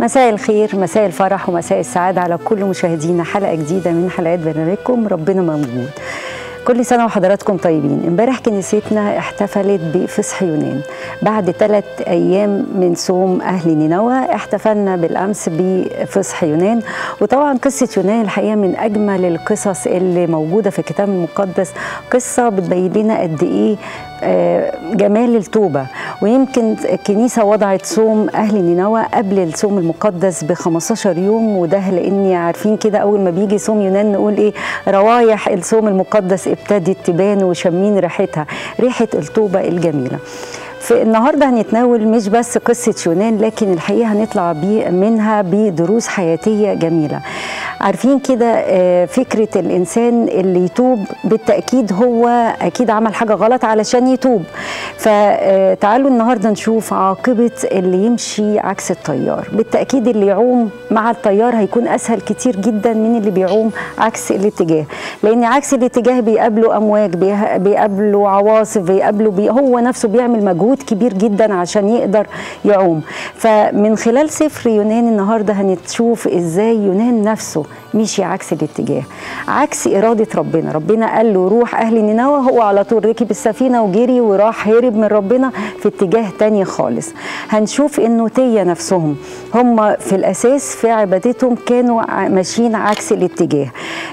مساء الخير مساء الفرح ومساء السعادة على كل مشاهدينا حلقة جديدة من حلقات برنامجكم ربنا موجود كل سنة وحضراتكم طيبين امبارح كنيستنا احتفلت بفصح يونان بعد ثلاث أيام من صوم أهل نينوى احتفلنا بالأمس بفصح يونان وطبعا قصة يونان الحقيقة من أجمل القصص اللي موجودة في الكتاب المقدس قصة بتبين لنا قد إيه جمال التوبة ويمكن الكنيسة وضعت صوم أهل نينوى قبل الصوم المقدس ب 15 يوم وده لأني عارفين كده أول ما بيجي صوم يونان نقول إيه روايح الصوم المقدس ابتدت تبان وشامين ريحتها ريحة التوبة الجميلة في النهارده هنتناول مش بس قصه يونان لكن الحقيقه هنطلع بي منها بدروس حياتيه جميله عارفين كده فكره الانسان اللي يتوب بالتاكيد هو اكيد عمل حاجه غلط علشان يتوب فتعالوا النهارده نشوف عاقبه اللي يمشي عكس التيار بالتاكيد اللي يعوم مع التيار هيكون اسهل كتير جدا من اللي بيعوم عكس الاتجاه لان عكس الاتجاه بيقابله امواج بيقابله عواصف بيقابله بي هو نفسه بيعمل مجهود مجهود كبير جدا عشان يقدر يعوم فمن خلال سفر يونان النهارده هنشوف ازاي يونان نفسه مشي عكس الاتجاه عكس إرادة ربنا ربنا قال له روح أهل نينوى هو على طول ركب السفينة وجري وراح هرب من ربنا في اتجاه تاني خالص هنشوف النوتية نفسهم هم في الأساس في عبادتهم كانوا ماشيين عكس الاتجاه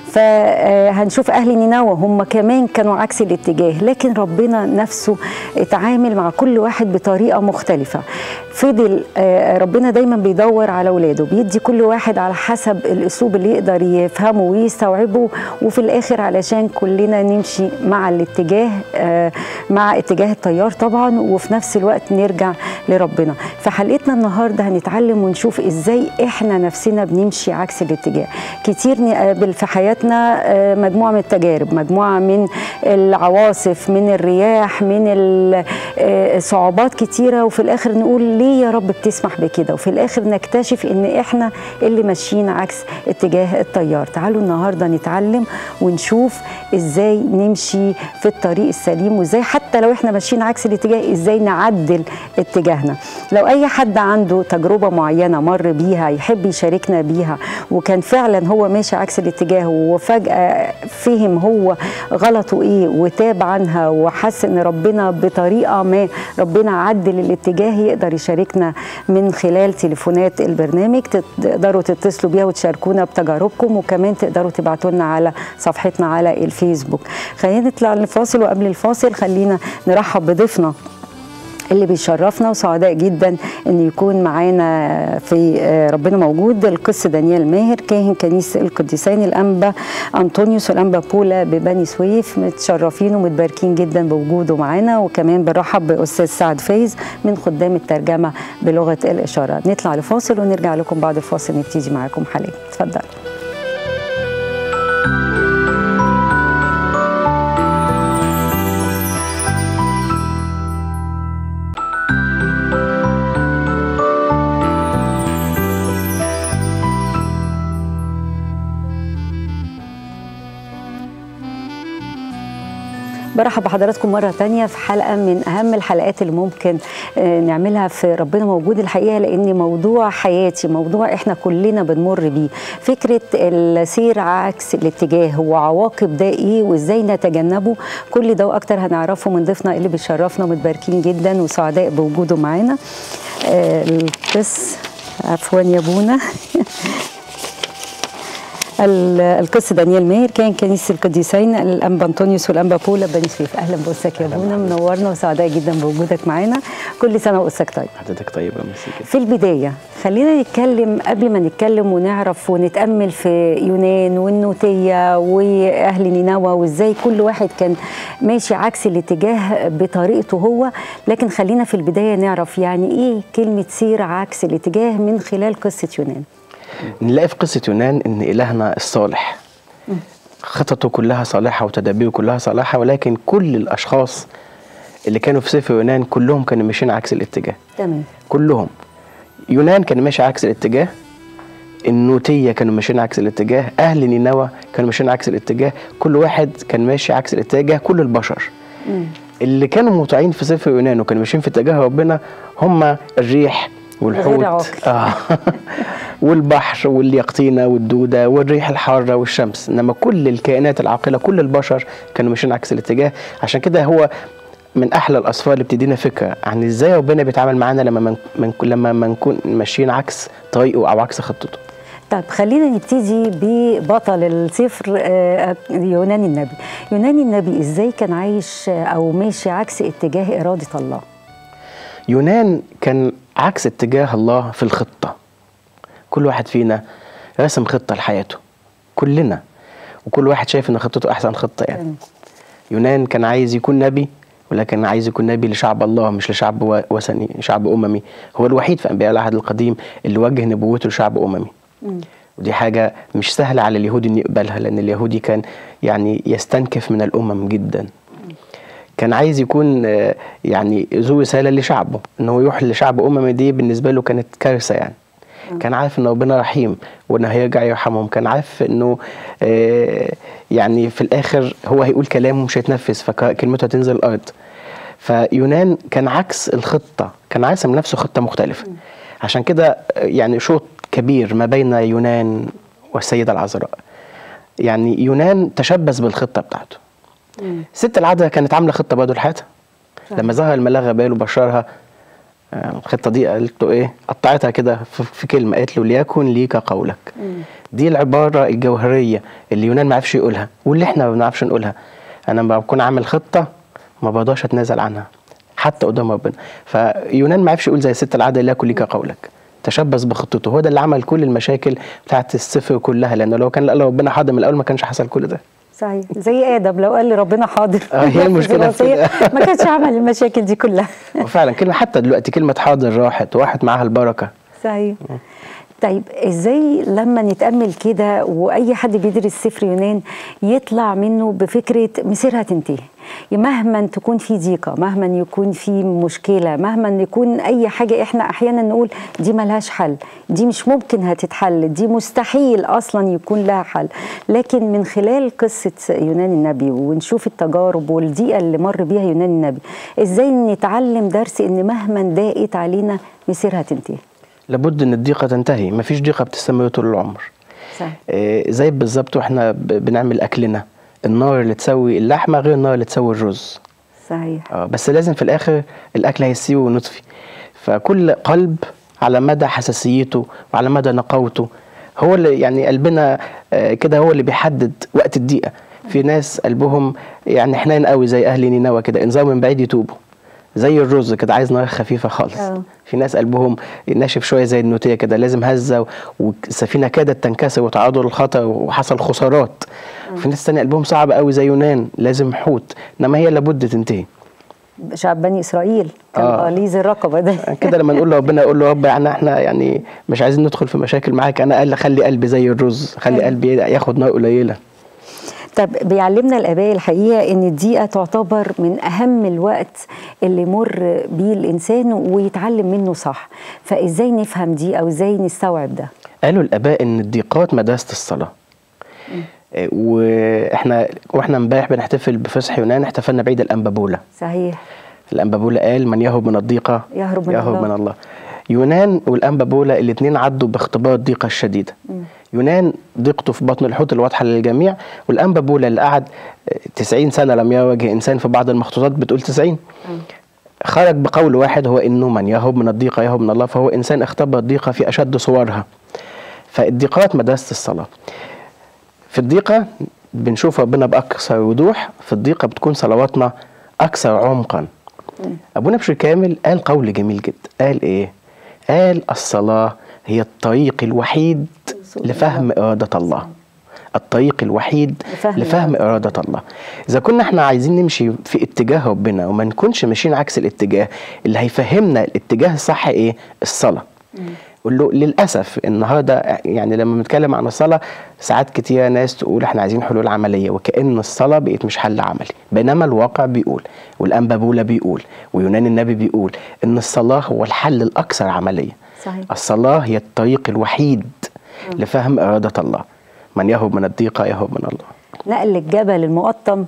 فهنشوف أهل نينوى هم كمان كانوا عكس الاتجاه لكن ربنا نفسه اتعامل مع كل واحد بطريقة مختلفة فضل ربنا دايما بيدور على اولاده بيدي كل واحد على حسب الاسلوب اللي يقدر يفهمه ويستوعبه وفي الاخر علشان كلنا نمشي مع الاتجاه مع اتجاه التيار طبعا وفي نفس الوقت نرجع لربنا في حلقتنا النهارده هنتعلم ونشوف ازاي احنا نفسنا بنمشي عكس الاتجاه كتير نقابل في حياتنا مجموعه من التجارب مجموعه من العواصف من الرياح من الصعوبات كتيره وفي الاخر نقول ليه يا رب بتسمح بكده وفي الاخر نكتشف ان احنا اللي ماشيين عكس اتجاه التيار تعالوا النهارده نتعلم ونشوف ازاي نمشي في الطريق السليم وازاي حتى لو احنا ماشيين عكس الاتجاه ازاي نعدل اتجاهنا لو اي حد عنده تجربه معينه مر بيها يحب يشاركنا بيها وكان فعلا هو ماشي عكس الاتجاه وفجاه فهم هو غلطه ايه وتاب عنها وحس ان ربنا بطريقه ما ربنا عدل الاتجاه يقدر يشاركنا من خلال تليفونات البرنامج تقدروا تتصلوا بيها وتشاركونا بتجاربكم وكمان تقدروا تبعتوا لنا على صفحتنا على الفيسبوك خلينا نطلع للفاصل وقبل الفاصل خلينا نرحب بضيفنا اللي بيشرفنا وسعداء جدا ان يكون معانا في ربنا موجود القس دانيال ماهر كاهن كنيسه القديسين الانبا انطونيوس والانبا بولا ببني سويف متشرفين ومتباركين جدا بوجوده معانا وكمان بنرحب باستاذ سعد فايز من خدام الترجمه بلغه الاشاره نطلع لفاصل ونرجع لكم بعد الفاصل نبتدي معاكم حلقه اتفضل برحب بحضراتكم مرة تانية في حلقة من أهم الحلقات اللي ممكن نعملها في ربنا موجود الحقيقة لأن موضوع حياتي موضوع إحنا كلنا بنمر بيه فكرة السير عكس الاتجاه وعواقب ده إيه وإزاي نتجنبه كل ده وأكتر هنعرفه من ضيفنا اللي بيشرفنا ومتباركين جدا وسعداء بوجوده معانا القس عفوا يا بونا القس دانيال ماهر كان كنيسه القديسين الانبا انطونيوس والانبا بولا بني سويف اهلا بوسك يا بونا منورنا وسعداء جدا بوجودك معانا كل سنه وقصك طيب حضرتك طيبه ميرسي في البدايه خلينا نتكلم قبل ما نتكلم ونعرف ونتامل في يونان والنوتيه واهل نينوى وازاي كل واحد كان ماشي عكس الاتجاه بطريقته هو لكن خلينا في البدايه نعرف يعني ايه كلمه سير عكس الاتجاه من خلال قصه يونان نلاقي في قصة يونان إن إلهنا الصالح خططه كلها صالحة وتدابيره كلها صالحة ولكن كل الأشخاص اللي كانوا في سفر يونان كلهم كانوا ماشيين عكس الاتجاه تمام كلهم يونان كان ماشي عكس الاتجاه النوتية كانوا ماشيين عكس الاتجاه أهل نينوى كانوا ماشيين عكس الاتجاه كل واحد كان ماشي عكس الاتجاه كل البشر مم. اللي كانوا مطيعين في سفر يونان وكانوا ماشيين في اتجاه ربنا هم الريح والحوت عاقل. آه. والبحر واليقطينة والدودة والريح الحارة والشمس إنما كل الكائنات العاقلة كل البشر كانوا ماشيين عكس الاتجاه عشان كده هو من أحلى الأسفار اللي بتدينا فكرة عن إزاي ربنا بيتعامل معانا لما من من لما ما نكون ماشيين عكس طريقه أو عكس خطته طيب خلينا نبتدي ببطل السفر آه، يوناني النبي يوناني النبي ازاي كان عايش آه، او ماشي عكس اتجاه إرادة الله يونان كان عكس اتجاه الله في الخطة كل واحد فينا رسم خطة لحياته كلنا وكل واحد شايف ان خطته احسن خطة يعني تمام. يونان كان عايز يكون نبي ولكن عايز يكون نبي لشعب الله مش لشعب و- وثني شعب اممي هو الوحيد في انبياء العهد القديم اللي وجه نبوته لشعب اممي ودي حاجة مش سهلة على اليهودي إنه يقبلها لأن اليهودي كان يعني يستنكف من الأمم جدا كان عايز يكون آه، يعني ذو رسالة لشعبه إن هو يروح لشعب أممي دي بالنسبة له كانت كارثة يعني كان عارف إن ربنا رحيم وإنه هيرجع يرحمهم كان عارف إنه آه، يعني في الآخر هو هيقول كلامه مش هيتنفذ فكلمته هتنزل الأرض فيونان كان عكس الخطة كان راسم لنفسه خطة مختلفة عشان كده آه، يعني شوط كبير ما بين يونان والسيدة العذراء يعني يونان تشبث بالخطة بتاعته ست العذراء كانت عاملة خطة برضه لحياتها لما ظهر الملاك غبال وبشرها آه، الخطة دي قالت له ايه قطعتها كده في في كلمة قالت له ليكن ليك قولك دي العبارة الجوهرية اللي يونان ما عرفش يقولها واللي احنا ما بنعرفش نقولها انا لما بكون عامل خطة ما بقدرش اتنازل عنها حتى قدام ربنا فيونان ما عرفش يقول زي الست العادة ليكن ليك قولك تشبث بخطته هو ده اللي عمل كل المشاكل بتاعت السفر كلها لانه لو كان قال ربنا حاضر من الاول ما كانش حصل كل ده صحيح زي ادم لو قال لي ربنا حاضر آه، هي المشكلة في الوصية، كده. ما كانش عمل المشاكل دي كلها وفعلا كلمة حتى دلوقتي كلمة حاضر راحت وراحت معاها البركة صحيح طيب ازاي لما نتامل كده واي حد بيدرس سفر يونان يطلع منه بفكره مسيرها تنتهي مهما تكون في ضيقه مهما يكون في مشكله مهما يكون اي حاجه احنا احيانا نقول دي ملهاش حل دي مش ممكن هتتحل دي مستحيل اصلا يكون لها حل لكن من خلال قصه يونان النبي ونشوف التجارب والضيقه اللي مر بيها يونان النبي ازاي نتعلم درس ان مهما ضاقت علينا مسيرها تنتهي لابد ان الضيقة تنتهي مفيش ضيقة بتستمر طول العمر صحيح آه، زي بالظبط واحنا ب- بنعمل اكلنا النار اللي تسوي اللحمة غير النار اللي تسوي الرز صحيح اه بس لازم في الاخر الاكل هيستوي ونطفي فكل قلب على مدى حساسيته وعلى مدى نقاوته هو اللي يعني قلبنا آه، كده هو اللي بيحدد وقت الضيقه في ناس قلبهم يعني حنين قوي زي اهل نينوى كده انذار من بعيد يتوبوا زي الرز كده عايز نار خفيفه خالص آه. في ناس قلبهم ناشف شويه زي النوتيه كده لازم هزه والسفينه كادت تنكسر وتعرضوا للخطر وحصل خسارات في ناس تانية قلبهم صعب قوي زي يونان لازم حوت انما هي لابد تنتهي شعب بني اسرائيل كان آه. غليظ الرقبه ده كده لما نقول لربنا يقول له رب يعني احنا يعني مش عايزين ندخل في مشاكل معاك انا قال خلي قلبي زي الرز خلي أيوة. قلبي ياخد نار قليله طب بيعلمنا الاباء الحقيقه ان الدقيقه تعتبر من اهم الوقت اللي يمر بيه الانسان ويتعلم منه صح فازاي نفهم دي او ازاي نستوعب ده قالوا الاباء ان الضيقات مدرسه الصلاه إيه، واحنا واحنا امبارح بنحتفل بفصح يونان احتفلنا بعيد الانبابوله صحيح الانبابوله قال من يهرب من الضيقه يهرب من يهرب الله. من الله يونان والانبابوله الاثنين عدوا باختبار الضيقه الشديده يونان ضيقته في بطن الحوت الواضحه للجميع والانبابوله اللي قعد آه، 90 سنه لم يرى وجه انسان في بعض المخطوطات بتقول 90 خرج بقول واحد هو انه من يهرب من الضيقه يهرب من الله فهو انسان اختبر الضيقه في اشد صورها فالضيقات مدرسه الصلاه في الضيقه بنشوف ربنا باكثر وضوح في الضيقه بتكون صلواتنا اكثر عمقا ابونا بشر كامل قال قول جميل جدا قال ايه قال الصلاه هي الطريق الوحيد لفهم اراده الله الطريق الوحيد لفهم لفهم اراده الله اذا كنا احنا عايزين نمشي في اتجاه ربنا وما نكونش ماشيين عكس الاتجاه اللي هيفهمنا الاتجاه الصح ايه الصلاه قول له للاسف النهارده يعني لما بنتكلم عن الصلاه ساعات كتير ناس تقول احنا عايزين حلول عمليه وكان الصلاه بقت مش حل عملي بينما الواقع بيقول والانبابوله بيقول ويونان النبي بيقول ان الصلاه هو الحل الاكثر عمليه صحيح الصلاه هي الطريق الوحيد لفهم اراده الله من يهرب من الضيقه يهرب من الله نقل الجبل المقطم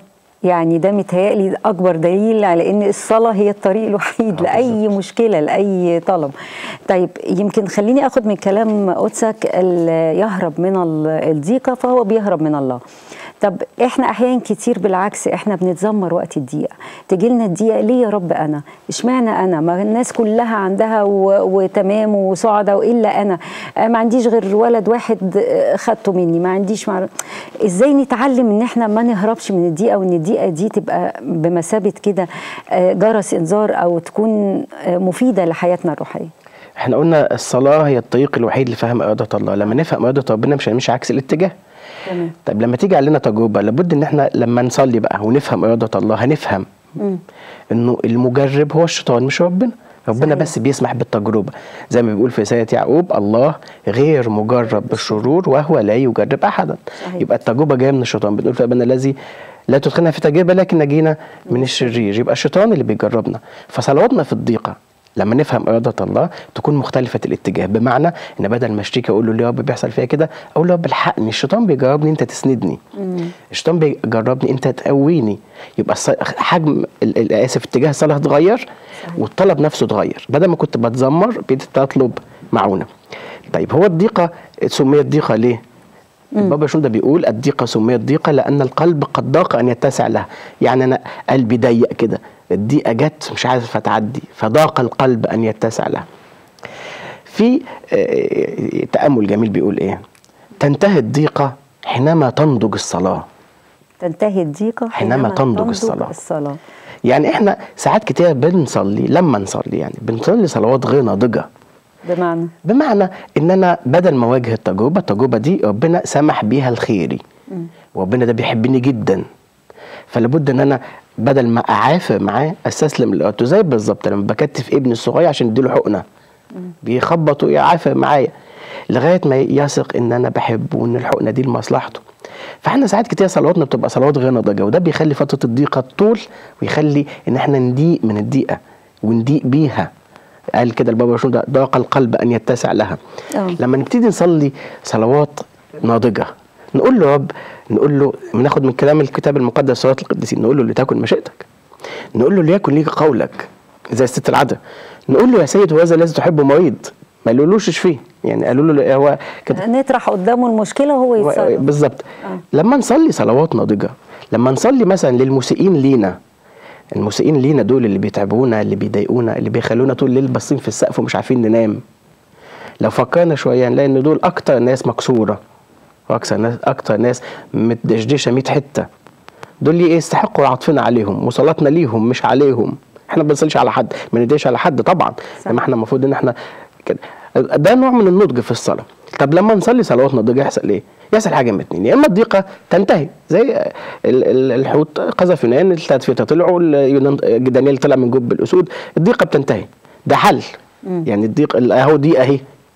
يعني ده متهيألي أكبر دليل على إن الصلاة هي الطريق الوحيد آه، لأي مشكلة لأي طلب طيب يمكن خليني أخد من كلام قدسك ال- يهرب من ال- الضيقة فهو بيهرب من الله طب احنا احيانا كتير بالعكس احنا بنتذمر وقت الضيقه تجي لنا الضيقه ليه يا رب انا اشمعنى انا ما الناس كلها عندها و... وتمام وسعداء والا انا آه، ما عنديش غير ولد واحد آه، خدته مني ما عنديش مع... ازاي نتعلم ان احنا ما نهربش من الضيقه وان الضيقه دي تبقى بمثابه كده آه، جرس انذار او تكون آه، مفيده لحياتنا الروحيه احنا قلنا الصلاة هي الطريق الوحيد لفهم إرادة الله لما نفهم إرادة ربنا مش هنمشي عكس الاتجاه تمام طيب لما تيجي علينا تجربة لابد ان احنا لما نصلي بقى ونفهم إرادة الله هنفهم انه المجرب هو الشيطان مش ربنا ربنا صحيح. بس بيسمح بالتجربة زي ما بيقول في رسالة يعقوب الله غير مجرب بالشرور وهو لا يجرب أحدا صحيح. يبقى التجربة جاية من الشيطان بنقول في أبانا الذي لا تدخلنا في تجربة لكن نجينا من الشرير يبقى الشيطان اللي بيجربنا فصلواتنا في الضيقة لما نفهم إرادة الله تكون مختلفة الاتجاه بمعنى إن بدل ما أشتكي أقول له ليه يا رب بيحصل فيا كده أقول له يا رب الحقني الشيطان بيجربني أنت تسندني الشيطان بيجربني أنت تقويني يبقى الص- حجم ال- ال- آسف اتجاه الصلاة اتغير والطلب نفسه اتغير بدل ما كنت بتذمر بقيت أطلب معونة طيب هو الضيقة سميت ضيقة ليه؟ البابا شنودة بيقول الضيقة سميت ضيقة لأن القلب قد ضاق أن يتسع لها يعني أنا قلبي ضيق كده الضيقة جت مش عارف أتعدي فضاق القلب أن يتسع لها في آه، تأمل جميل بيقول إيه تنتهي الضيقة حينما تنضج الصلاة تنتهي الضيقه حينما تنضج الصلاة. الصلاه يعني احنا ساعات كتير بنصلي لما نصلي يعني بنصلي صلوات غير ناضجة بمعنى بمعنى ان انا بدل ما اواجه التجربه التجربه دي ربنا سمح بيها لخيري وربنا ده بيحبني جدا فلابد ان انا بدل ما اعافر معاه استسلم لإرادته زي بالظبط لما بكتف ابني الصغير عشان اديله حقنه بيخبط ويعافر معايا لغايه ما يثق ان انا بحبه وان الحقنه دي لمصلحته فاحنا ساعات كتير صلواتنا بتبقى صلوات غير ناضجه وده بيخلي فتره الضيقه تطول ويخلي ان احنا نضيق من الضيقه ونضيق بيها قال كده البابا شنودة ضاق القلب ان يتسع لها آه. لما نبتدي نصلي صلوات ناضجه نقول له يا رب نقول له بناخد من كلام الكتاب المقدس صلاه القديسين نقول له لتكن مشيئتك نقول له ليكن ليك قولك زي الست العذراء نقول له يا سيد هذا الذي تحبه مريض ما قالولوش اشفيه يعني قالوا له هو كده نطرح قدامه المشكله وهو هو- يتصرف بالظبط آه. لما نصلي صلوات ناضجه لما نصلي مثلا للمسيئين لينا المسيئين لينا دول اللي بيتعبونا اللي بيضايقونا اللي بيخلونا طول الليل باصين في السقف ومش عارفين ننام لو فكرنا شويه نلاقي ان دول اكتر ناس مكسوره واكثر ناس اكتر ناس متدشدشه 100 حته دول اللي يستحقوا عطفنا عليهم وصلاتنا ليهم مش عليهم احنا ما بنصليش على حد ما نديش على حد طبعا صح. لما احنا المفروض ان احنا كده ده نوع من النضج في الصلاه طب لما نصلي صلوات نضجه يحصل ايه يحصل حاجه من اتنين يا اما الضيقه تنتهي زي ال- ال- الحوت قذف يونان الثلاث فتى طلعوا اليونان- دانيال طلع من جب الاسود الضيقه بتنتهي ده حل يعني الضيق ال- اهو دي اهي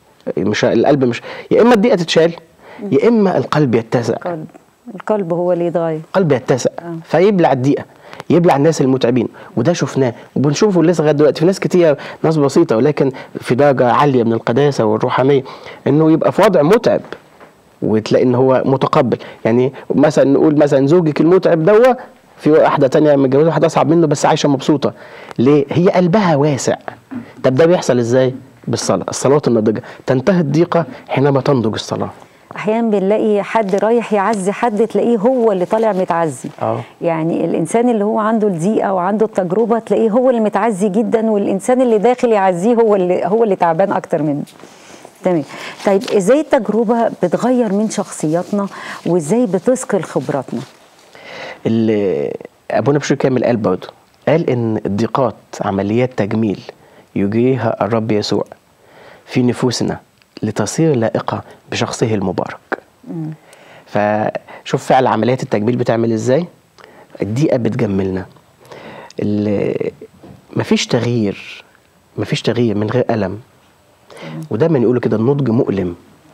مش القلب مش يا اما الضيقه تتشال يا اما القلب يتسع القلب القلب هو اللي يتغير القلب يتسع آه. فيبلع الدقيقه يبلع الناس المتعبين وده شفناه وبنشوفه لسه لغايه دلوقتي في ناس كتير ناس بسيطه ولكن في درجه عاليه من القداسه والروحانيه انه يبقى في وضع متعب وتلاقي ان هو متقبل يعني مثلا نقول مثلا زوجك المتعب دوا في واحده تانية متجوزه واحده اصعب منه بس عايشه مبسوطه ليه هي قلبها واسع طب ده بيحصل ازاي بالصلاه الصلوات الناضجه تنتهي الضيقه حينما تنضج الصلاه احيانا بنلاقي حد رايح يعزي حد تلاقيه هو اللي طالع متعزي اه يعني الانسان اللي هو عنده الضيقه وعنده التجربه تلاقيه هو اللي متعزي جدا والانسان اللي داخل يعزيه هو اللي هو اللي تعبان اكتر منه تمام طيب ازاي التجربه بتغير من شخصياتنا وازاي بتثقل خبراتنا اللي ابونا بشوي كامل قال برضه قال ان الضيقات عمليات تجميل يجريها الرب يسوع في نفوسنا لتصير لائقه بشخصه المبارك فشوف فعل عمليات التجميل بتعمل ازاي الضيقه بتجملنا ال- مفيش تغيير مفيش تغيير من غير الم ودايما يقولوا كده النضج مؤلم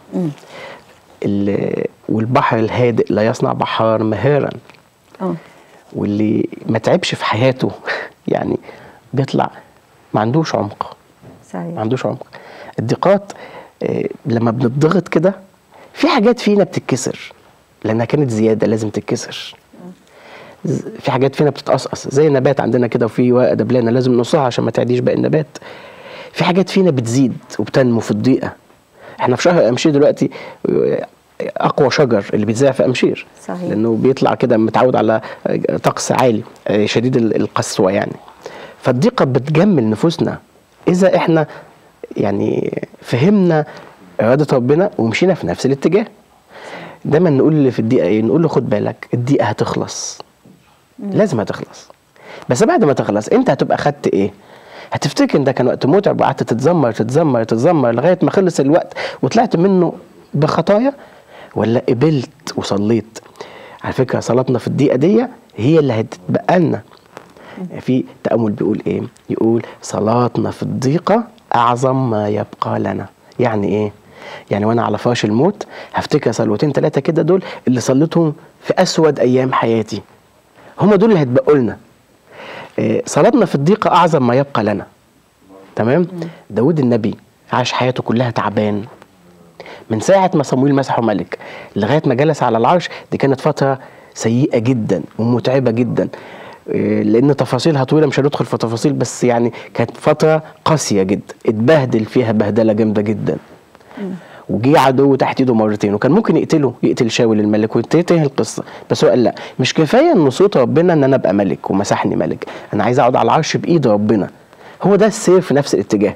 ال- والبحر الهادئ لا يصنع بحار مهارا اه واللي ما تعبش في حياته يعني بيطلع ما عندوش عمق ما صحيح عندوش عمق الضيقات آه، لما بنضغط كده في حاجات فينا بتتكسر لانها كانت زياده لازم تتكسر ز- في حاجات فينا بتتقصقص زي النبات عندنا كده وفي ورقه دبلانه لازم نقصها عشان ما تعديش باقي النبات في حاجات فينا بتزيد وبتنمو في الضيقه احنا في شهر امشير دلوقتي آه، اقوى شجر اللي بيتزرع في امشير صحيح. لانه بيطلع كده متعود على آه، طقس عالي آه، شديد ال- القسوه يعني فالضيقه بتجمل نفوسنا اذا احنا يعني فهمنا اراده ربنا ومشينا في نفس الاتجاه دايما نقول اللي في الدقيقه ايه نقول له خد بالك الدقيقه هتخلص لازم هتخلص بس بعد ما تخلص انت هتبقى خدت ايه هتفتكر ان ده كان وقت متعب وقعدت تتذمر تتذمر تتذمر لغايه ما خلص الوقت وطلعت منه بخطايا ولا قبلت وصليت على فكره صلاتنا في الدقيقه دي هي اللي هتتبقى لنا في تأمل بيقول ايه يقول صلاتنا في الضيقة أعظم ما يبقى لنا يعني ايه يعني وانا على فراش الموت هفتكر صلوتين ثلاثة كده دول اللي صليتهم في أسود أيام حياتي هم دول اللي هيتبقوا لنا إيه، صلاتنا في الضيقة أعظم ما يبقى لنا تمام داود النبي عاش حياته كلها تعبان من ساعة ما صمويل مسحه ملك لغاية ما جلس على العرش دي كانت فترة سيئة جدا ومتعبة جدا إيه، لأن تفاصيلها طويلة مش هندخل في تفاصيل بس يعني كانت فترة قاسية جدا اتبهدل فيها بهدلة جامدة جدا وجي عدو تحت ايده مرتين وكان ممكن يقتله يقتل شاول الملك وتنتهي القصه بس هو قال لا مش كفايه ان صوت ربنا ان انا ابقى ملك ومسحني ملك انا عايز اقعد على العرش بايد ربنا هو ده السير في نفس الاتجاه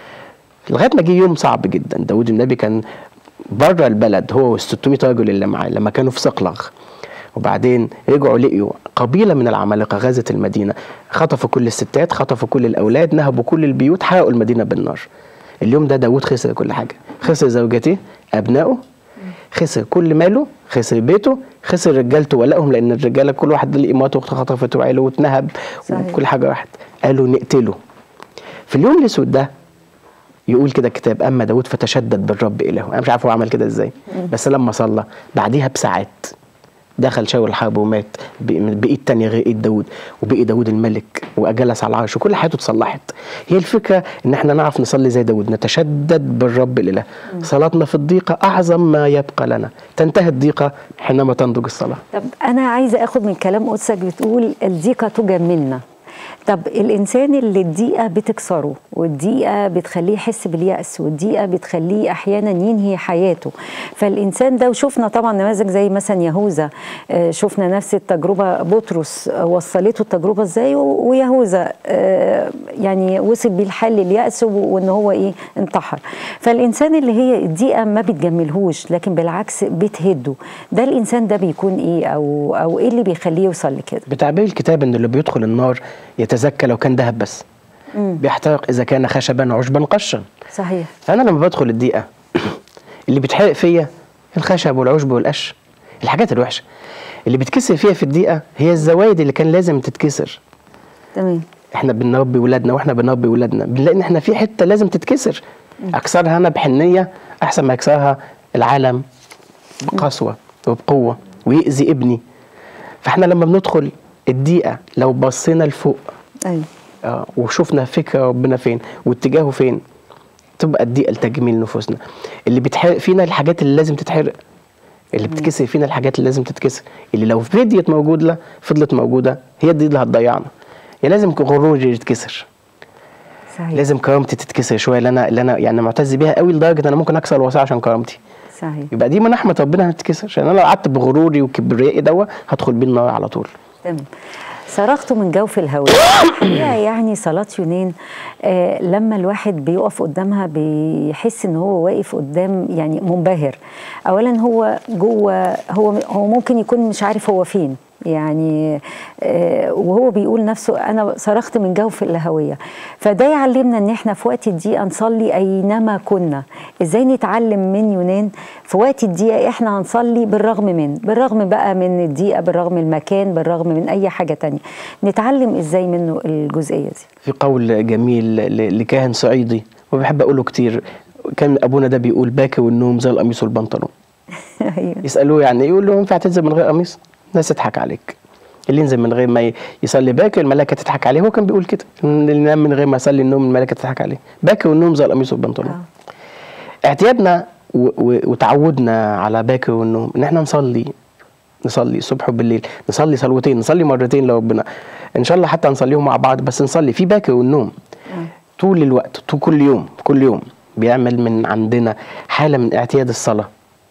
لغايه ما جه يوم صعب جدا داود النبي كان بره البلد هو وال 600 رجل اللي معاه لما كانوا في صقلغ وبعدين رجعوا لقيوا قبيله من العمالقه غزت المدينه خطفوا كل الستات خطفوا كل الاولاد نهبوا كل البيوت حرقوا المدينه بالنار اليوم ده داود خسر كل حاجه خسر زوجته ابنائه خسر كل ماله خسر بيته خسر رجالته ولائهم لان الرجاله كل واحد ليه مراته اتخطفت وعيله واتنهب صحيح. وكل حاجه راحت قالوا نقتله في اليوم الاسود ده يقول كده الكتاب اما داود فتشدد بالرب الهه انا مش عارف هو عمل كده ازاي بس لما صلى بعديها بساعات دخل شاول الحرب ومات ب- بايد تانية غير ايد داود وبقي داود الملك وجلس على العرش وكل حياته اتصلحت هي الفكره ان احنا نعرف نصلي زي داود نتشدد بالرب الاله صلاتنا في الضيقه اعظم ما يبقى لنا تنتهي الضيقه حينما تنضج الصلاه طب انا عايزه اخد من كلام قدسك بتقول الضيقه تجملنا طب الانسان اللي الضيقه بتكسره والضيقه بتخليه يحس بالياس والضيقه بتخليه احيانا ينهي حياته فالانسان ده وشفنا طبعا نماذج زي مثلا يهوذا آه، شفنا نفس التجربه بطرس آه، وصلته التجربه ازاي و- ويهوذا آه، يعني وصل بيه الحل الياس و- وان هو ايه انتحر فالانسان اللي هي الضيقه ما بتجملهوش لكن بالعكس بتهده ده الانسان ده بيكون ايه او او ايه اللي بيخليه يوصل لكده بتعبير الكتاب ان اللي بيدخل النار يتزكى لو كان ذهب بس بيحترق اذا كان خشبا عشبا قشا صحيح فانا لما بدخل الدقيقه اللي بيتحرق فيا الخشب والعشب والقش الحاجات الوحشه اللي بيتكسر فيها في الدقيقه هي الزوايد اللي كان لازم تتكسر تمام احنا بنربي ولادنا واحنا بنربي ولادنا بنلاقي ان احنا في حته لازم تتكسر اكسرها انا بحنيه احسن ما يكسرها العالم بقسوه وبقوه ويأذي ابني فاحنا لما بندخل الدقيقه لو بصينا لفوق ايوه آه، وشفنا فكر ربنا فين واتجاهه فين تبقى الدقيقه لتجميل نفوسنا اللي بيتحرق فينا الحاجات اللي لازم تتحرق اللي بتكسر فينا الحاجات اللي لازم تتكسر اللي لو فضيت موجوده فضلت موجوده هي دي اللي هتضيعنا يا لازم غروري يتكسر صحيح لازم كرامتي تتكسر شويه اللي انا اللي انا يعني معتز بيها قوي لدرجه ان انا ممكن اكسر الوصيه عشان كرامتي صحيح يبقى دي من رحمه ربنا هتتكسر عشان انا لو قعدت بغروري وكبريائي دوا هدخل بيه النار على طول تمام صرخت من جوف الهواء الحقيقه يعني صلاه يونان آه لما الواحد بيقف قدامها بيحس ان هو واقف قدام يعني منبهر اولا هو جوه هو هو ممكن يكون مش عارف هو فين يعني آه وهو بيقول نفسه انا صرخت من جوف الهويه فده يعلمنا ان احنا في وقت الضيقه نصلي اينما كنا ازاي نتعلم من يونان في وقت الضيقه احنا هنصلي بالرغم من بالرغم بقى من الضيقه بالرغم من المكان بالرغم من اي حاجه تانية نتعلم ازاي منه الجزئيه دي في قول جميل ل- لكاهن صعيدي وبحب اقوله كتير كان ابونا ده بيقول باكي والنوم زي القميص والبنطلون ايوه يسالوه يعني إيه؟ يقول له ينفع تنزل من غير قميص الناس تضحك عليك اللي ينزل من غير ما ي- يصلي باكر الملائكه تضحك عليه هو كان بيقول كده إن اللي ينام من غير ما يصلي النوم الملائكه تضحك عليه باكر والنوم زي القميص والبنطلون آه. اعتيادنا و- و- وتعودنا على باكر والنوم ان احنا نصلي نصلي الصبح وبالليل نصلي صلوتين نصلي مرتين لو ربنا ان شاء الله حتى نصليهم مع بعض بس نصلي في باكر والنوم طول الوقت طول كل يوم كل يوم بيعمل من عندنا حاله من اعتياد الصلاه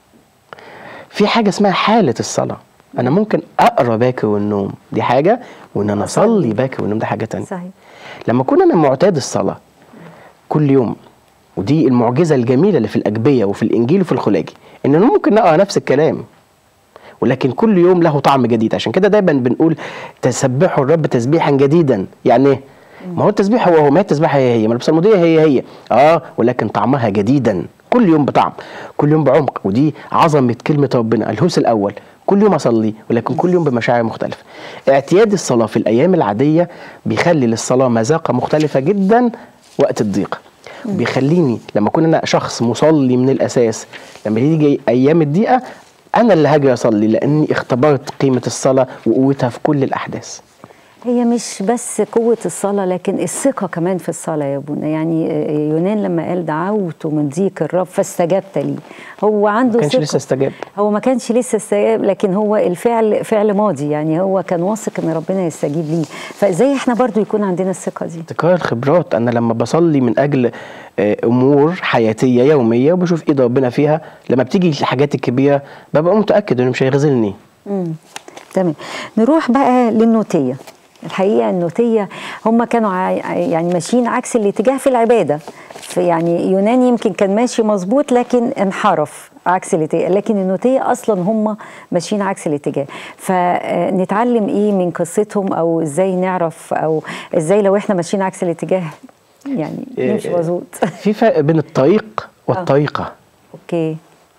في حاجه اسمها حاله الصلاه انا ممكن اقرا باكر والنوم دي حاجه وان انا اصلي باكر والنوم ده حاجه تانية صحيح لما اكون انا معتاد الصلاه كل يوم ودي المعجزه الجميله اللي في الاجبيه وفي الانجيل وفي الخلاجي ان انا ممكن نقرا نفس الكلام ولكن كل يوم له طعم جديد عشان كده دايما بنقول تسبحوا الرب تسبيحا جديدا يعني ايه ما هو التسبيح هو هو ما هي التسبيحه هي هي ما البصموديه هي هي اه ولكن طعمها جديدا كل يوم بطعم كل يوم بعمق ودي عظمه كلمه ربنا الهوس الاول كل يوم اصلي ولكن كل يوم بمشاعر مختلفه اعتياد الصلاه في الايام العاديه بيخلي للصلاه مذاقه مختلفه جدا وقت الضيق بيخليني لما اكون انا شخص مصلي من الاساس لما تيجي ايام الضيقه انا اللي هاجي اصلي لاني اختبرت قيمه الصلاه وقوتها في كل الاحداث هي مش بس قوة الصلاة لكن الثقة كمان في الصلاة يا ابونا يعني يونان لما قال دعوت من ضيق الرب فاستجبت لي هو عنده ما كانش ثقة لسه استجاب هو ما كانش لسه استجاب لكن هو الفعل فعل ماضي يعني هو كان واثق ان ربنا يستجيب ليه فازاي احنا برضو يكون عندنا الثقة دي تكرار الخبرات انا لما بصلي من اجل آه، امور حياتيه يوميه وبشوف ايد ربنا فيها لما بتيجي الحاجات الكبيره ببقى متاكد انه مش هيغزلني مم. تمام نروح بقى للنوتية الحقيقة النوتية هم كانوا ع- يعني ماشيين عكس الاتجاه في العبادة في يعني يونان يمكن كان ماشي مظبوط لكن انحرف عكس الاتجاه لكن النوتية أصلا هم ماشيين عكس الاتجاه فنتعلم إيه من قصتهم أو إزاي نعرف أو إزاي لو إحنا ماشيين عكس الاتجاه يعني إيه، نمشي مظبوط في فرق بين الطريق والطريقه أوكي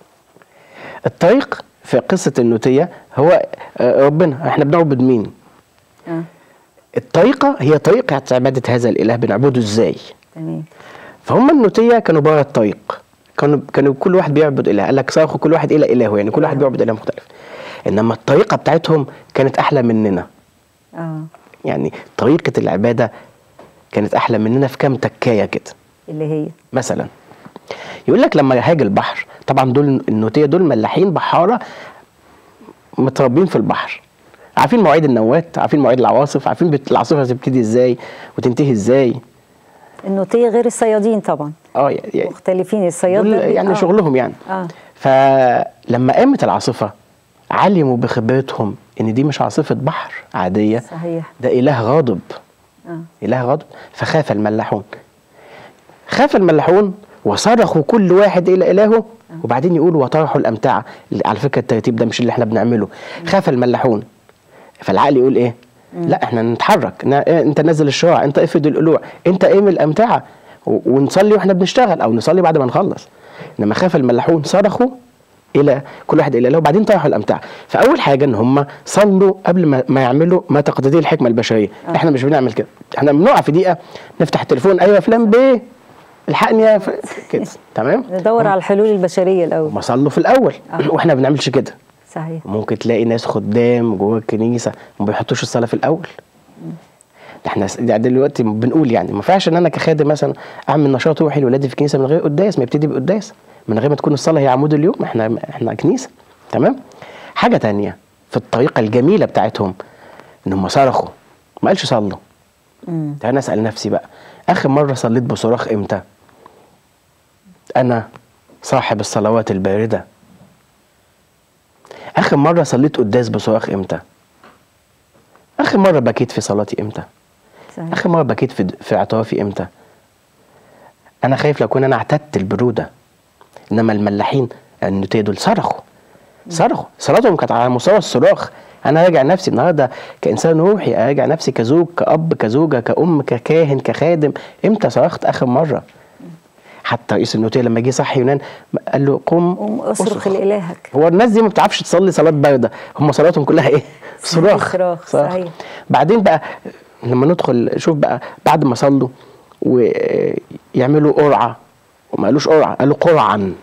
الطريق في قصه النوتيه هو آه، ربنا احنا بنعبد مين آه. الطريقه هي طريقه عباده هذا الاله بنعبده ازاي تمام فهم النوتيه كانوا بره الطريق كانوا كانوا كل واحد بيعبد اله قال لك صاخوا كل واحد الى الهه يعني كل واحد بيعبد اله مختلف انما الطريقه بتاعتهم كانت احلى مننا آه يعني طريقه العباده كانت احلى مننا في كام تكايه كده اللي هي مثلا يقول لك لما يهاج البحر طبعا دول النوتيه دول ملاحين بحاره متربين في البحر عارفين مواعيد النوات عارفين مواعيد العواصف عارفين بت- العاصفه بتبتدي ازاي وتنتهي ازاي النوتية غير الصيادين طبعا اه يعني مختلفين الصياد دول ده بي- يعني آه. شغلهم يعني اه فلما قامت العاصفه علموا بخبرتهم ان دي مش عاصفه بحر عاديه صحيح ده اله غاضب اه اله غاضب فخاف الملاحون خاف الملاحون وصرخوا كل واحد الى الهه وبعدين يقولوا وطرحوا الامتعه اللي- على فكره الترتيب ده مش اللي احنا بنعمله خاف الملاحون فالعقل يقول ايه لا احنا نتحرك نا- إيه، انت نزل الشراع انت افرد القلوع انت قيم الامتعه و- ونصلي واحنا بنشتغل او نصلي بعد ما نخلص انما خاف الملاحون صرخوا الى كل واحد الى له وبعدين طرحوا الامتعه فاول حاجه ان هم صلوا قبل ما, ما يعملوا ما تقتضيه الحكمه البشريه آه. احنا مش بنعمل كده احنا بنقع في دقيقه نفتح التليفون ايوه فلان بيه الحقني يا ف... كده تمام ندور على الحلول البشريه الاول هم صلوا في الاول آه. واحنا ما بنعملش كده صحيح ممكن تلاقي ناس خدام جوه الكنيسه ما بيحطوش الصلاه في الاول ده احنا س- ده دلوقتي بنقول يعني ما ينفعش ان انا كخادم مثلا اعمل نشاط روحي لولادي في الكنيسه من غير قداس ما يبتدي بقداس من غير ما تكون الصلاه هي عمود اليوم احنا احنا كنيسه تمام حاجه تانية في الطريقه الجميله بتاعتهم ان هم صرخوا ما قالش صلوا مم. تعالى اسال نفسي بقى اخر مره صليت بصراخ امتى انا صاحب الصلوات البارده اخر مره صليت قداس بصراخ امتى اخر مره بكيت في صلاتي امتى صحيح اخر مره بكيت في في اعترافي امتى انا خايف لو كنت انا اعتدت البروده انما الملاحين النوتيه دول صرخوا صرخوا صلاتهم كانت على مستوى الصراخ انا راجع نفسي النهارده كانسان روحي اراجع نفسي كزوج كاب كزوجه كام ككاهن كخادم امتى صرخت اخر مره حتى رئيس النوتيه لما جه صح يونان قال له قم قوم اصرخ لالهك هو الناس دي ما بتعرفش تصلي صلاه بارده هم صلاتهم كلها ايه صراخ صراخ، صحيح. بعدين بقى لما ندخل شوف بقى بعد ما صلوا ويعملوا قرعه وما قالوش قرعه قالوا قرعا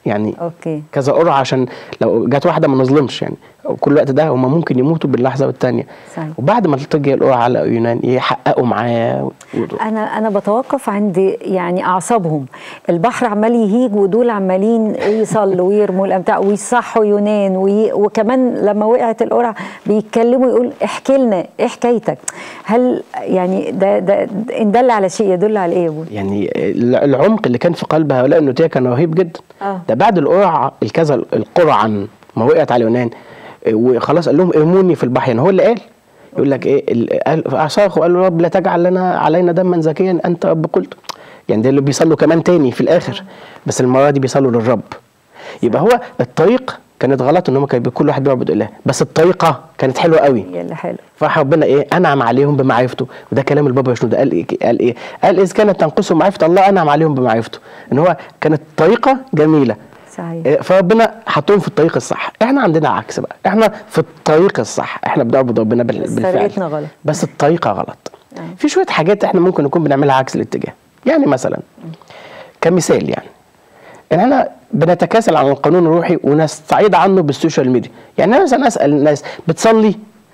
يعني اوكي كذا قرعه عشان لو جت واحده ما نظلمش يعني كل الوقت ده هم ممكن يموتوا باللحظه والتانيه صحيح. وبعد ما تجي القرعه على يونان يحققوا معاه و- انا انا بتوقف عند يعني اعصابهم البحر عمال يهيج ودول عمالين يصلوا ويرموا الامتاع ويصحوا يونان وي وكمان لما وقعت القرعه بيتكلموا يقول احكي لنا ايه حكايتك هل يعني ده ده ان دل على شيء يدل على ايه يا ابوي يعني العمق اللي كان في قلب هؤلاء النوتيه كان رهيب جدا آه. ده بعد القرعه الكذا القرعن ما وقعت على اليونان إيه، وخلاص قال لهم ارموني في البحر يعني هو اللي قال يقول لك ايه ال- قال صرخوا قالوا رب لا تجعل لنا علينا دما زكيا انت رب قلت يعني ده اللي بيصلوا كمان تاني في الاخر بس المره دي بيصلوا للرب يبقى هو الطريق كانت غلط ان هم كان كل واحد بيعبد اله بس الطريقه كانت حلوه قوي هي اللي حلو فراح ربنا ايه انعم عليهم بمعرفته وده كلام البابا شنودة قال ايه قال ايه قال اذ كانت تنقصهم معرفه الله انعم عليهم بمعرفته ان هو كانت طريقه جميله صحيح إيه، فربنا حطهم في الطريق الصح احنا عندنا عكس بقى احنا في الطريق الصح احنا بنعبد ربنا بال- بس بالفعل طريقتنا غلط. بس الطريقه غلط آه. في شويه حاجات احنا ممكن نكون بنعملها عكس الاتجاه يعني مثلا كمثال يعني ان احنا بنتكاسل عن القانون الروحي ونستعيد عنه بالسوشيال ميديا يعني انا مثلا اسال الناس بتصلي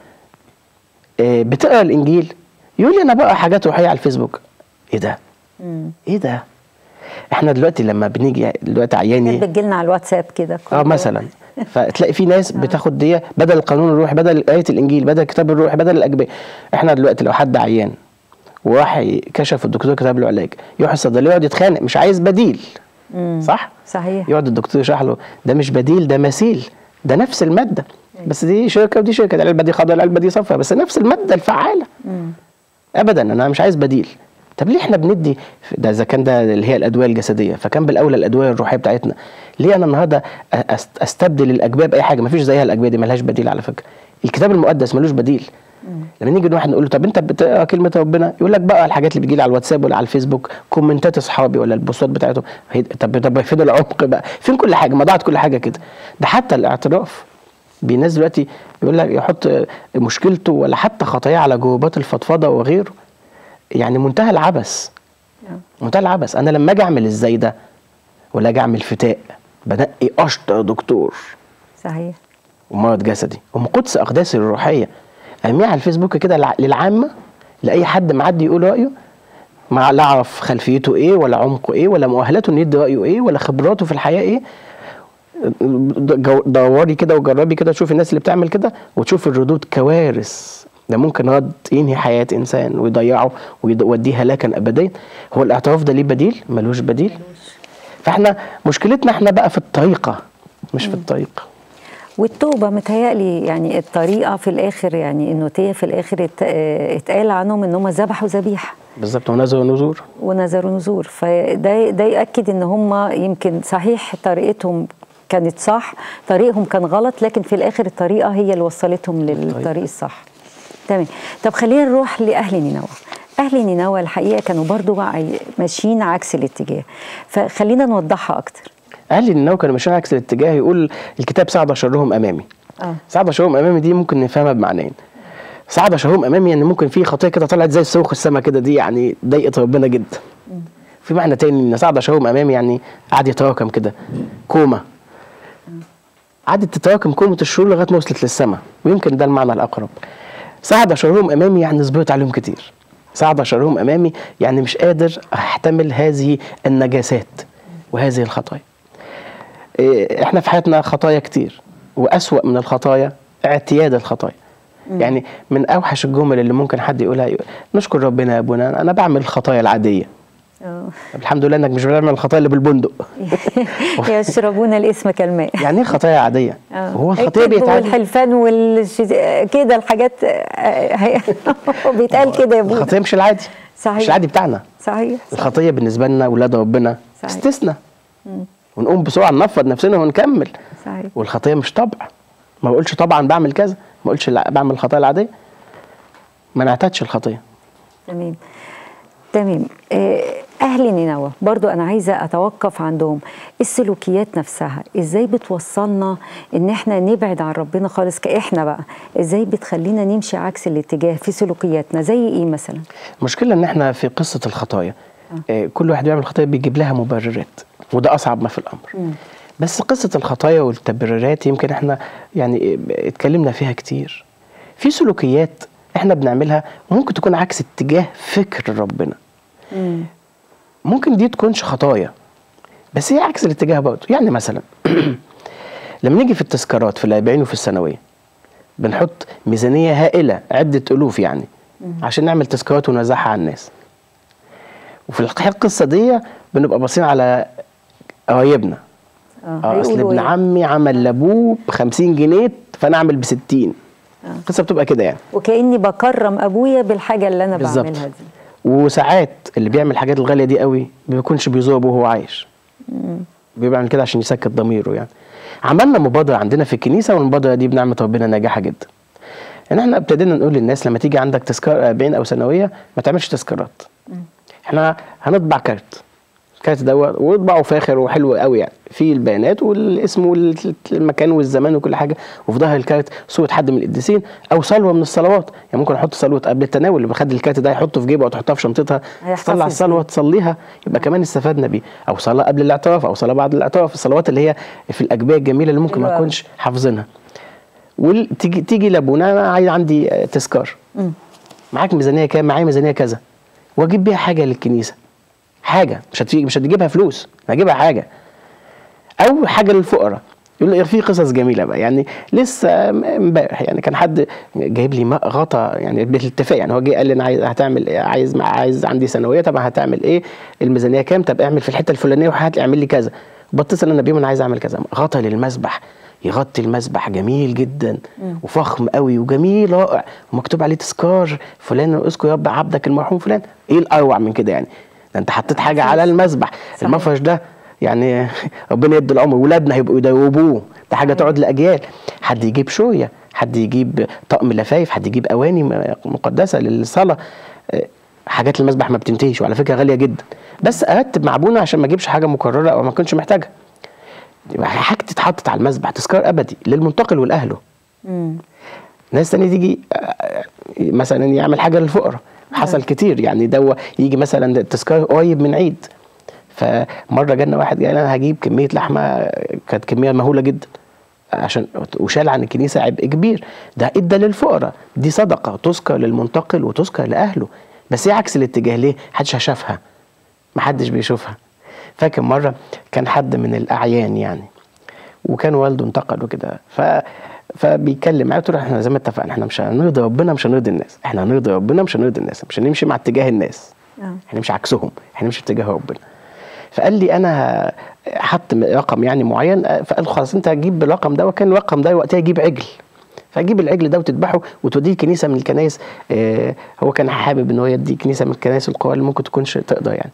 آه، بتقرا الانجيل يقول لي انا بقرا حاجات روحيه على الفيسبوك ايه ده مم. ايه ده احنا دلوقتي لما بنيجي دلوقتي عياني كانت بتجيلنا على الواتساب كده اه كل- مثلا فتلاقي في ناس بتاخد دي بدل القانون الروحي بدل آية الإنجيل بدل الكتاب الروحي بدل الأجبية احنا دلوقتي لو حد عيان وراح كشف الدكتور كتب له علاج يروح الصيدلية يقعد يتخانق مش عايز بديل مم. صح؟ صحيح يقعد الدكتور يشرح له ده مش بديل ده مثيل ده نفس المادة بس دي شركة ودي شركة العلبة دي خضراء العلبة دي صفراء بس نفس المادة الفعالة مم. ابدا انا مش عايز بديل طب ليه احنا بندي ده اذا كان ده اللي هي الادويه الجسديه فكان بالاولى الادويه الروحيه بتاعتنا ليه انا النهارده أست- استبدل الادويه باي حاجه ما فيش زيها الادويه دي ملهاش بديل على فكره الكتاب المقدس ملوش بديل لما نيجي واحد نقول له طب انت بتقرا كلمه ربنا يقول لك بقى الحاجات اللي بيجي لي على الواتساب ولا على الفيسبوك كومنتات اصحابي ولا البوستات بتاعتهم هي- طب طب فين العمق بقى فين كل حاجه ما ضاعت كل حاجه كده ده حتى الاعتراف بالناس دلوقتي يقول لك يحط مشكلته ولا حتى خطاياه على جروبات الفضفضه وغيره يعني منتهى العبث آه. منتهى العبث انا لما اجي اعمل ازاي ده ولا اجي اعمل فتاء بنقي اشطر دكتور صحيح ومرض جسدي ام قدس اقداسي الروحيه ارميها على الفيسبوك كده لع- للعامه لاي حد معدي يقول رايه ما لا اعرف خلفيته ايه ولا عمقه ايه ولا مؤهلاته انه يدي رايه ايه ولا خبراته في الحياه ايه جو- دوري كده وجربي كده تشوفي الناس اللي بتعمل كده وتشوفي الردود كوارث ده ممكن رد ينهي حياه انسان ويضيعه ويوديه هلاكا ابديا هو الاعتراف ده ليه بديل ملوش بديل فاحنا مشكلتنا احنا بقى في الطريقه مش في الطريقه والتوبة متهيألي يعني الطريقة في الآخر يعني النوتية في الآخر ات- آه، اتقال عنهم إن هم ذبحوا ذبيحة بالظبط ونزل ونزور ونذروا نذور فده ده يأكد إن هم يمكن صحيح طريقتهم كانت صح طريقهم كان غلط لكن في الآخر الطريقة هي اللي وصلتهم للطريق الصح تمام طب خلينا نروح لأهل نينوى أهل نينوى الحقيقة كانوا برضو عاي- ماشيين عكس الاتجاه فخلينا نوضحها أكتر اهل النو كانوا ماشيين عكس الاتجاه يقول الكتاب صعد شرهم امامي اه صعد شرهم امامي دي ممكن نفهمها بمعنيين صعد شرهم امامي يعني ممكن في خطيه كده طلعت زي صاروخ السما كده دي يعني ضايقت ربنا جدا في معنى تاني ان صعد شرهم امامي يعني قعد يتراكم كده كومه قعدت تتراكم كومه الشرور لغايه ما وصلت للسما ويمكن ده المعنى الاقرب صعد شرهم امامي يعني صبرت عليهم كتير صعد شرهم امامي يعني مش قادر احتمل هذه النجاسات وهذه الخطايا إيه، احنا في حياتنا خطايا كتير واسوا من الخطايا اعتياد الخطايا يعني من اوحش الجمل اللي ممكن حد يقولها يقول نشكر ربنا يا ابونا انا بعمل الخطايا العاديه اه طب الحمد لله انك مش بتعمل الخطايا اللي بالبندق يشربون الاسم كالماء يعني ايه خطايا عاديه آه. وهو الخطيه الكذب بيتعالج والحلفان والش... كده الحاجات آه، هي- بيتقال كده يا ابونا الخطيه مش العادي صحيح. مش العادي بتاعنا صحيح صحيح. الخطيه بالنسبه لنا ولاد ربنا صحيح. استثناء ونقوم بسرعه ننفض نفسنا ونكمل صحيح والخطيه مش طبع ما بقولش طبعا بعمل كذا ما بقولش لا بعمل الخطايا العاديه ما نعتادش الخطيه تمام تمام آه، اهل نينوى برضو انا عايزه اتوقف عندهم السلوكيات نفسها ازاي بتوصلنا ان احنا نبعد عن ربنا خالص كاحنا بقى ازاي بتخلينا نمشي عكس الاتجاه في سلوكياتنا زي ايه مثلا المشكله ان احنا في قصه الخطايا آه. كل واحد بيعمل خطايا بيجيب لها مبررات وده اصعب ما في الامر بس قصه الخطايا والتبريرات يمكن احنا يعني اتكلمنا فيها كتير في سلوكيات احنا بنعملها ممكن تكون عكس اتجاه فكر ربنا ممكن دي تكونش خطايا بس هي عكس الاتجاه برضه يعني مثلا لما نيجي في التذكارات في الأربعين وفي الثانوية بنحط ميزانية هائلة عدة ألوف يعني عشان نعمل تذكارات ونوزعها على الناس وفي الحقيقة القصة دي بنبقى باصين على قرايبنا اه اصل هيقولوا ابن إيه؟ عمي عمل لابوه ب 50 جنيه فانا اعمل ب 60 القصه بتبقى كده يعني وكاني بكرم ابويا بالحاجه اللي انا بالظبط. بعملها دي وساعات اللي بيعمل الحاجات الغاليه دي قوي ما بيكونش بيزور ابوه وهو عايش بيعمل كده عشان يسكت ضميره يعني عملنا مبادره عندنا في الكنيسه والمبادره دي بنعمه ربنا ناجحه جدا ان احنا ابتدينا نقول للناس لما تيجي عندك تذكار 40 او ثانويه ما تعملش تذكارات احنا هنطبع كارت الكارت دوت واطبعه فاخر وحلو قوي يعني فيه البيانات والاسم والمكان والزمان وكل حاجه وفي ظهر الكارت صوره حد من القديسين او صلوه من الصلوات يعني ممكن احط صلوه قبل التناول اللي بخد الكارت ده يحطه في جيبه او تحطها في شنطتها هيحتفظ تطلع بيه. الصلوه تصليها يبقى كمان استفدنا بيه او صلاه قبل الاعتراف او صلاه بعد الاعتراف الصلوات اللي هي في الاجبيه الجميله اللي ممكن حلوة ما أوي. نكونش حافظينها وتيجي تيجي لابونا انا عايز عندي آه، تذكار معاك ميزانيه كام معايا ميزانيه كذا واجيب بيها حاجه للكنيسه حاجه مش هتجي مش هتجيبها فلوس هجيبها حاجه او حاجه للفقراء يقول لي في قصص جميله بقى يعني لسه امبارح يعني كان حد جايب لي ماء غطا يعني بالاتفاق يعني هو جه قال لي انا عايز هتعمل إيه؟ عايز عايز عندي ثانويه طب هتعمل ايه الميزانيه كام طب اعمل في الحته الفلانيه وهات لي اعمل لي كذا بتصل انا بيهم انا عايز اعمل كذا غطا للمسبح يغطي المسبح جميل جدا وفخم قوي وجميل رائع ومكتوب عليه تذكار فلان اذكر يا رب عبدك المرحوم فلان ايه الاروع من كده يعني ده انت حطيت حاجه على المسبح صحيح. المفرش ده يعني ربنا يدي العمر ولادنا هيبقوا يدوبوه ده حاجه تقعد لاجيال حد يجيب شويه حد يجيب طقم لفايف حد يجيب اواني م- مقدسه للصلاه آه، حاجات المسبح ما بتنتهيش وعلى فكره غاليه جدا بس ارتب مع ابونا عشان ما اجيبش حاجه مكرره او ما كنتش محتاجها يبقى حاجه اتحطت على المسبح تذكار ابدي للمنتقل ولاهله مم. ناس تانية تيجي آه، مثلا يعمل حاجه للفقراء حصل كتير يعني ده يجي مثلا تذكار قريب من عيد فمره جالنا واحد قال انا هجيب كميه لحمه كانت كميه مهوله جدا عشان وشال عن الكنيسه عبء كبير ده ادى للفقراء دي صدقه تذكر للمنتقل وتذكر لاهله بس هي عكس الاتجاه ليه؟ محدش شافها محدش بيشوفها فاكر مره كان حد من الاعيان يعني وكان والده انتقل وكده ف فبيتكلم معايا قلت له احنا زي ما اتفقنا احنا مش هنرضي ربنا مش هنرضي الناس احنا هنرضي ربنا مش هنرضي الناس مش هنمشي مع اتجاه الناس آه. هنمشي عكسهم هنمشي اتجاه ربنا فقال لي انا حط رقم يعني معين فقال خلاص انت هتجيب الرقم ده وكان الرقم ده وقتها يجيب عجل فجيب العجل ده وتذبحه وتوديه كنيسه من الكنائس آه هو كان حابب ان هو يدي كنيسه من الكنائس القوى اللي ممكن تكونش تقدر يعني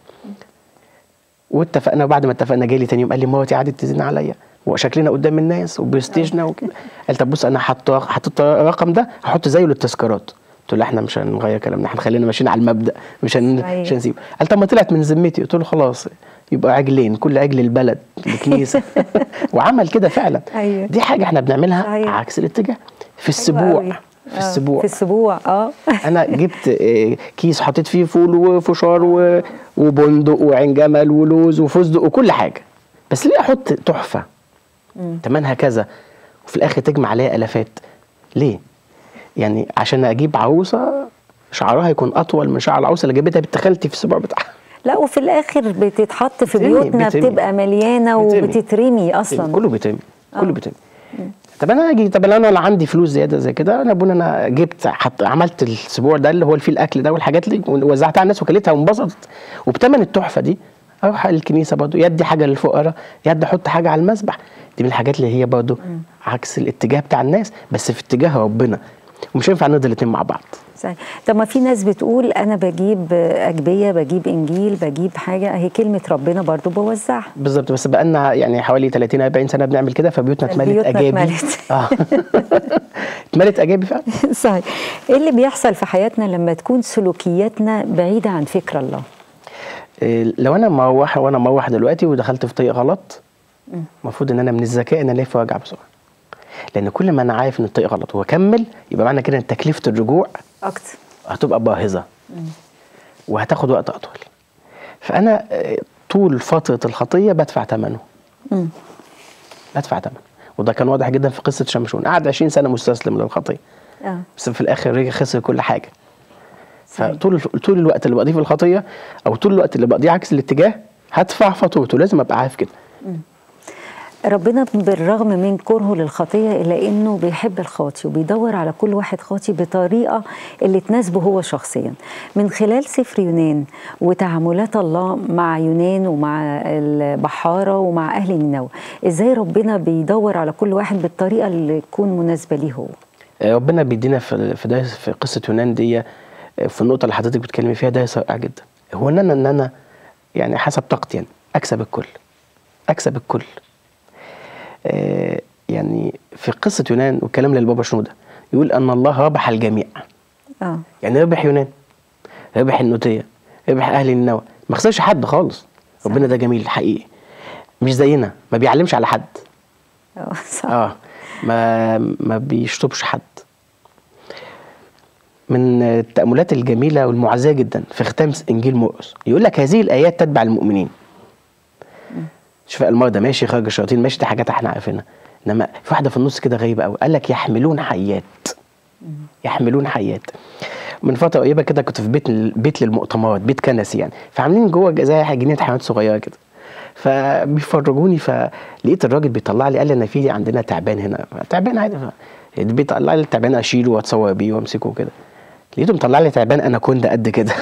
واتفقنا وبعد ما اتفقنا جالي تاني يوم قال لي مراتي قعدت تزن عليا وشكلنا قدام الناس وبرستيجنا وكده قال طب بص انا حط حطيت الرقم ده هحط زيه للتذكارات قلت له احنا مش هنغير كلامنا احنا خلينا ماشيين على المبدا مش هن... صحيح. مش هنسيبه قال طب ما طلعت من ذمتي قلت له خلاص يبقى عجلين كل عجل البلد الكنيسه وعمل كده فعلا أيوة. دي حاجه احنا بنعملها صحيح. عكس الاتجاه في حلوة السبوع أوي. في آه، السبوع في السبوع اه انا جبت آه، كيس حطيت فيه فول وفشار و- وبندق وعين جمل ولوز وفستق وكل حاجه بس ليه احط تحفه تمنها كذا وفي الاخر تجمع عليها الافات ليه يعني عشان اجيب عروسه شعرها يكون اطول من شعر العروسه اللي جابتها بنت خالتي في السبوع بتاعها لا وفي الاخر بتتحط في بترمي- بيوتنا بترمي. بتبقى مليانه بترمي. وبتترمي اصلا كله بيتم آه. كله بيتم طب انا اجي طب انا لو عندي فلوس زياده زي كده انا ابونا انا جبت حط عملت الاسبوع ده اللي هو فيه الاكل ده والحاجات اللي وزعتها على الناس وكلتها وانبسطت وبتمن التحفه دي اروح الكنيسه برضه يدي حاجه للفقراء يدي احط حاجه على المسبح دي من الحاجات اللي هي برضه عكس الاتجاه بتاع الناس بس في اتجاه ربنا ومش هينفع نرضي الاثنين مع بعض صحيح. طب ما في ناس بتقول انا بجيب اجبيه بجيب انجيل بجيب حاجه هي كلمه ربنا برضو بوزعها بالظبط بس بقالنا يعني حوالي 30 40 سنه بنعمل كده فبيوتنا اتملت بيوتنا اجابي اتملت. اه اتملت اجابي فعلا صحيح ايه اللي بيحصل في حياتنا لما تكون سلوكياتنا بعيده عن فكر الله إيه، لو انا مروح وانا مروح دلوقتي ودخلت في طريق غلط المفروض ان انا من الذكاء ان انا الف وارجع بسرعه لان كل ما انا عارف ان الطريق غلط واكمل يبقى معنى كده ان تكلفه الرجوع اكتر هتبقى باهظه وهتاخد وقت اطول فانا آه، طول فتره الخطيه بدفع ثمنه بدفع ثمن وده كان واضح جدا في قصه شمشون قعد 20 سنه مستسلم للخطيه اه بس في الاخر رجع خسر كل حاجه صحيح. فطول طول الوقت اللي بقضيه في الخطيه او طول الوقت اللي بقضيه عكس الاتجاه هدفع فاتورته لازم ابقى عارف كده ربنا بالرغم من كرهه للخطية إلا إنه بيحب الخاطي وبيدور على كل واحد خاطي بطريقة اللي تناسبه هو شخصيا من خلال سفر يونان وتعاملات الله مع يونان ومع البحارة ومع أهل نينوى إزاي ربنا بيدور على كل واحد بالطريقة اللي تكون مناسبة ليه هو آه، ربنا بيدينا في في ده في قصه يونان دي آه، في النقطه اللي حضرتك بتتكلمي فيها ده رائع جدا هو ان انا ان انا يعني حسب طاقتي يعني اكسب الكل اكسب الكل آه، يعني في قصه يونان والكلام للبابا شنوده يقول ان الله ربح الجميع آه يعني ربح يونان ربح النوتيه ربح اهل النوى ما خسرش حد خالص ربنا ده جميل حقيقي مش زينا ما بيعلمش على حد آه صح اه ما ما بيشطبش حد من التأملات الجميلة والمعزية جدا في ختام إنجيل مرقس يقول لك هذه الآيات تتبع المؤمنين شفاء المرضى ماشي خرج الشياطين ماشي دي حاجات احنا عارفينها انما في واحده في النص كده غريبه قوي قال لك يحملون حيات يحملون حيات من فتره قريبه كده كنت في بيت بيت للمؤتمرات بيت كنسي يعني فعاملين جوه زي جنينه حيوانات صغيره كده فبيفرجوني فلقيت الراجل بيطلع لي قال لي انا في عندنا تعبان هنا تعبان عادي ف- بيطلع لي التعبان اشيله واتصور بيه وامسكه كده لقيته مطلع لي تعبان اناكوندا قد كده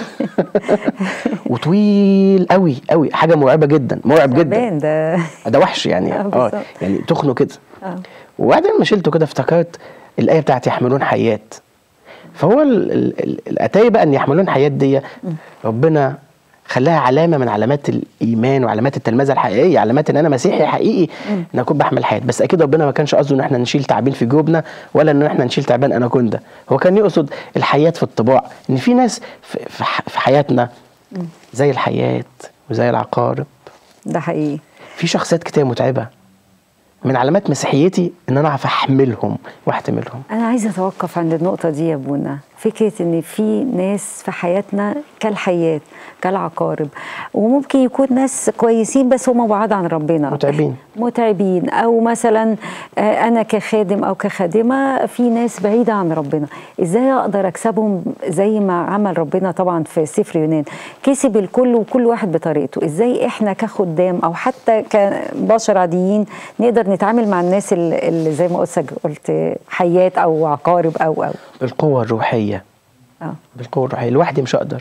وطويل قوي قوي حاجه مرعبه جدا مرعب جدا تعبان ده ده وحش يعني آه، اه بالظبط. يعني تخنه كده آه. وبعدين ما شلته كده افتكرت الايه بتاعت يحملون حيات فهو ال- ال- ال- الاتاي بقى ان يحملون حيات دي ربنا خلاها علامه من علامات الايمان وعلامات التلمذه الحقيقيه علامات ان انا مسيحي حقيقي ان اكون بحمل حياه بس اكيد ربنا ما كانش قصده ان احنا نشيل تعابين في جيوبنا ولا ان احنا نشيل تعبان اناكوندا هو كان يقصد الحياه في الطباع ان في ناس في, في, ح- في حياتنا زي الحيات وزي العقارب ده حقيقي في شخصيات كتير متعبه من علامات مسيحيتي ان انا اعرف احملهم واحتملهم أنا عايزة أتوقف عند النقطة دي يا بونا فكرة إن في ناس في حياتنا كالحيات كالعقارب وممكن يكون ناس كويسين بس هم بعاد عن ربنا متعبين. متعبين أو مثلا آه، أنا كخادم أو كخادمة في ناس بعيدة عن ربنا إزاي أقدر أكسبهم زي ما عمل ربنا طبعا في سفر يونان كسب الكل وكل واحد بطريقته إزاي إحنا كخدام أو حتى كبشر عاديين نقدر نتعامل مع الناس اللي اللي زي ما قلت قلت حيات او عقارب او او بالقوه الروحيه اه بالقوه الروحيه لوحدي مش هقدر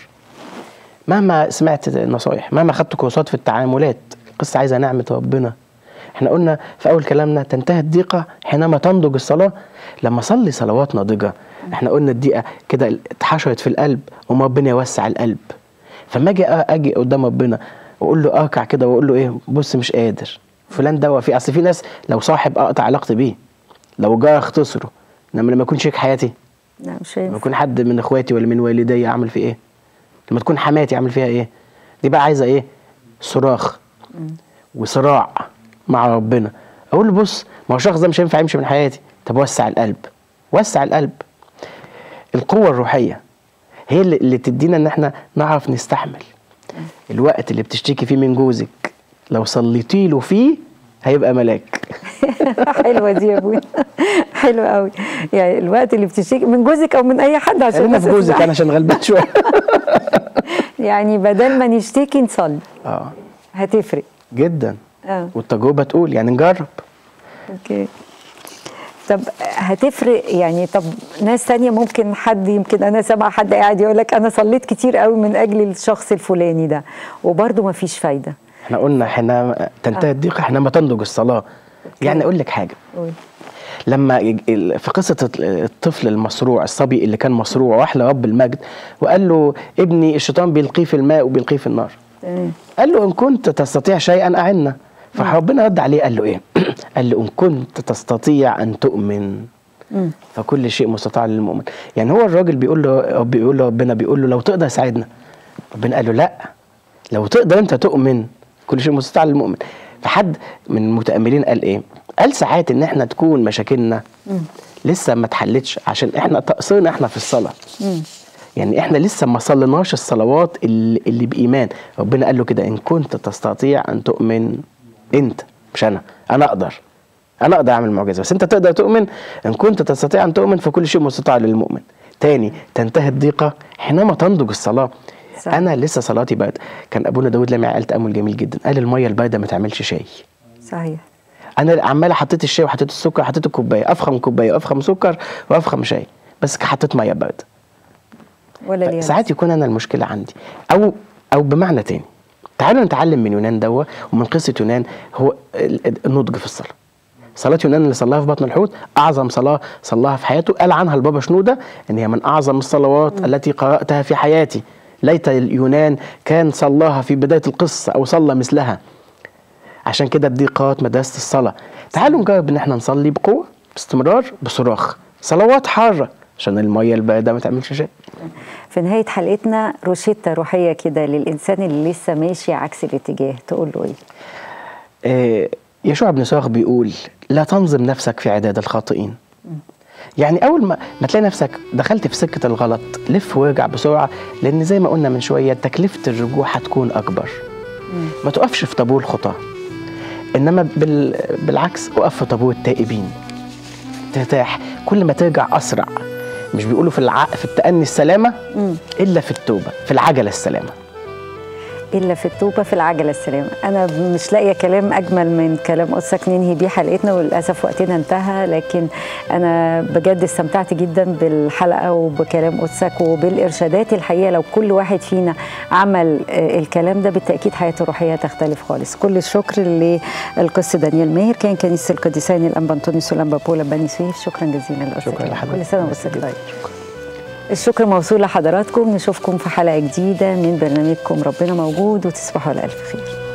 مهما سمعت نصايح مهما خدت كورسات في التعاملات القصه عايزه نعمه ربنا احنا قلنا في اول كلامنا تنتهي الضيقه حينما تنضج الصلاه لما اصلي صلوات ناضجه احنا قلنا الضيقه كده اتحشرت في القلب وما ربنا يوسع القلب فما اجي اجي قدام ربنا واقول له اركع كده واقول له ايه بص مش قادر فلان ده في اصل في ناس لو صاحب اقطع علاقتي بيه لو جار اختصره انما لما يكون شريك حياتي لا مش لما هينفع يكون حد من اخواتي ولا من والدي اعمل فيه ايه لما تكون حماتي اعمل فيها ايه دي بقى عايزه ايه صراخ وصراع مع ربنا اقول له بص ما هو الشخص ده مش هينفع يمشي من حياتي طب وسع القلب وسع القلب القوه الروحيه هي اللي, اللي تدينا ان احنا نعرف نستحمل الوقت اللي بتشتكي فيه من جوزك لو صليتي له فيه هيبقى ملاك حلوه دي يا ابويا حلوه قوي يعني الوقت اللي بتشتكي من جوزك او من اي حد عشان خلينا بس في جوزك تبقى- انا عشان غلبان شويه يعني بدل ما نشتكي نصلي اه هتفرق جدا اه والتجربه تقول يعني نجرب اوكي طب هتفرق يعني طب ناس تانية ممكن حد يمكن انا سامعه حد قاعد يقول لك انا صليت كتير قوي من اجل الشخص الفلاني ده وبرضه ما فيش فايده احنا قلنا حينما تنتهي الضيقه حينما تنضج الصلاه يعني اقول لك حاجه قول. لما يج- ال- في قصه الطفل المصروع الصبي اللي كان مصروع وراح لرب المجد وقال له ابني الشيطان بيلقيه في الماء وبيلقيه في النار تمام قال له ان كنت تستطيع شيئا اعنا فربنا رد عليه قال له ايه قال له ان كنت تستطيع ان تؤمن مم. فكل شيء مستطاع للمؤمن يعني هو الراجل بيقول له بيقول له ربنا بيقول له لو تقدر ساعدنا ربنا قال له لا لو تقدر انت تؤمن كل شيء مستطاع للمؤمن فحد من المتاملين قال ايه قال ساعات ان احنا تكون مشاكلنا لسه ما اتحلتش عشان احنا تقصيرنا احنا في الصلاه مم. يعني احنا لسه ما صليناش الصلوات اللي, اللي بايمان ربنا قال له كده ان كنت تستطيع ان تؤمن انت مش انا انا اقدر انا اقدر اعمل معجزه بس انت تقدر تؤمن ان كنت تستطيع ان تؤمن فكل شيء مستطاع للمؤمن تاني تنتهي الضيقه حينما تنضج الصلاه صح. انا لسه صلاتي بقت كان ابونا داود لمع قال تامل جميل جدا قال الميه البارده ما تعملش شاي صحيح انا عمال حطيت الشاي وحطيت السكر حطيت الكوبايه افخم كوبايه وافخم سكر وافخم شاي بس حطيت ميه بارده ولا ليها ساعات يكون انا المشكله عندي او او بمعنى تاني تعالوا نتعلم من يونان دوا ومن قصه يونان هو ال- ال- النضج في الصلاه صلاة يونان اللي صلاها في بطن الحوت أعظم صلاة صلاها في حياته قال عنها البابا شنودة إن هي من أعظم الصلوات التي قرأتها في حياتي ليت يونان كان صلاها في بداية القصة أو صلى مثلها عشان كده الضيقات مدرسة الصلاة تعالوا نجرب إن احنا نصلي بقوة باستمرار بصراخ صلوات حارة عشان المية الباردة ما تعملش شيء في نهاية حلقتنا روشتة روحية كده للإنسان اللي لسه ماشي عكس الاتجاه تقول له إيه؟ آه، يشوع بن صاغ بيقول لا تنظم نفسك في عداد الخاطئين يعني اول ما ما تلاقي نفسك دخلت في سكه الغلط لف وارجع بسرعه لان زي ما قلنا من شويه تكلفه الرجوع هتكون اكبر ما تقفش في طابور الخطاه انما بال... بالعكس اقف في طابور التائبين ترتاح كل ما ترجع اسرع مش بيقولوا في الع... في التأني السلامة إلا في التوبة في العجلة السلامة إلا في التوبة في العجلة السلامة أنا مش لاقية كلام أجمل من كلام قدسك ننهي بيه حلقتنا وللأسف وقتنا انتهى لكن أنا بجد استمتعت جدا بالحلقة وبكلام قدسك وبالإرشادات الحقيقة لو كل واحد فينا عمل آه، الكلام ده بالتأكيد حياته الروحية تختلف خالص كل الشكر للقس دانيال ماهر كان كنيسة القديسين الأنبا أنطونيوس والأنبا بولا بني سويف شكرا جزيلا لقدسك شكرا لحضرتك كل سنة وقدسك طيب الشكر موصول لحضراتكم نشوفكم في حلقة جديدة من برنامجكم ربنا موجود وتصبحوا على ألف خير